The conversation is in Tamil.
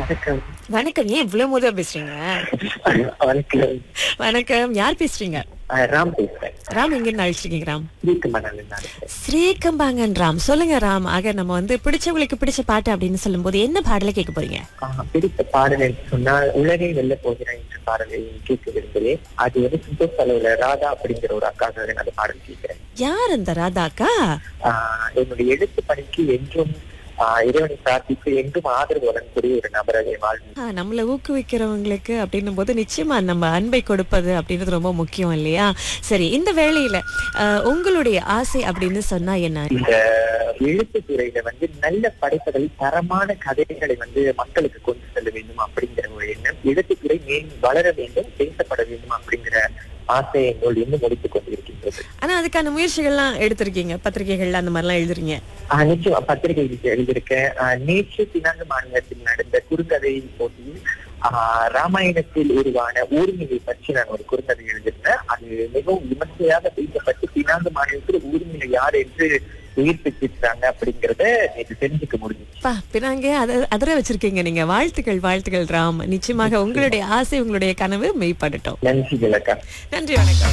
வணக்கம் வணக்கம் ஏன் இவ்வளவு முதல்ல பேசுறீங்க வணக்கம் வணக்கம் யார் பேசுறீங்க அஹ் ராம் பேசுறேன் ராம் எங்க இருந்து அழிச்சிருக்கீங்க ராம் ஸ்ரீகுமாரன் நான் ஸ்ரீகம்பாங்கன் ராம் சொல்லுங்க ராம் ஆக நம்ம வந்து பிடிச்சவங்களுக்கு பிடிச்ச பாட்டு அப்படின்னு சொல்லும்போது என்ன பாடல கேட்க போறீங்க ஆஹ் பிடித்த பாடல் என்று சொன்னால் உலகை வெல்ல போகிறேன் என்ற பாடலை கேட்க விரும்புகிறேன் அது வந்து சந்தோஷ் அளவுல ராதா அப்படிங்கிற ஒரு அக்காக நான் அந்த பாடல் கேட்கிறேன் யார் அந்த ராதாக்கா ஆஹ் என்னுடைய எழுத்து பணிக்கு என்றும் ஆஹ் இறைவனை பிரார்த்தித்து என்றும் ஆதரவு வழங்கக்கூடிய ஒரு நபராக வாழ்வு ஆ, நம்மள ஊக்குவிக்கிறவங்களுக்கு அப்படின்னும் போது நிச்சயமா நம்ம அன்பை கொடுப்பது அப்படின்றது ரொம்ப முக்கியம் இல்லையா சரி இந்த வேளையில ஆ, உங்களுடைய ஆசை அப்படின்னு சொன்னா என்ன இந்த எழுத்து துறையில வந்து நல்ல படைப்புகளை தரமான கதைகளை வந்து மக்களுக்கு கொண்டு செல்ல வேண்டும் அப்படிங்கிற ஒரு எண்ணம் எழுத்துத்துறை மேல் வளர வேண்டும் பேசப்பட வேண்டும் அப்படிங்கிற ஆசை எங்களோடு இன்னும் முடித்துக் கொண்டிருக்கின்றது ஆனா அதுக்கான முயற்சிகள்லாம் எடுத்திருக்கீங்க பத்திரிகைகள்ல அந்த மாதிரிலாம் எழுதுறீங்க ஆஹ் நிச்சயம் பத்திரிகை எழுதியிருக்கேன் ஆஹ் நேற்று பினாங்கு மாநிலத்தில் நடந்த குறுங்கதை போட்டியில் ஆஹ் ராமாயணத்தில் உருவான ஊர்மிளை பற்றி நான் ஒரு குறுங்கதை எழுதியிருந்தேன் அது மிகவும் விமர்சையாக பேசப்பட்டு பினாங்கு மாநிலத்தில் ஊர்மிளை யார் என்று உயிர் பெற்றிருக்காங்க அப்படிங்கறத நேற்று தெரிஞ்சுக்க முடிஞ்சிச்சு பா பினாங்க அத அதர வச்சிருக்கீங்க நீங்க வாழ்த்துக்கள் வாழ்த்துக்கள் ராம் நிச்சயமாக உங்களுடைய ஆசை உங்களுடைய கனவு மெய்ப்படட்டும் நன்றி விளக்கா நன்றி வணக்கம்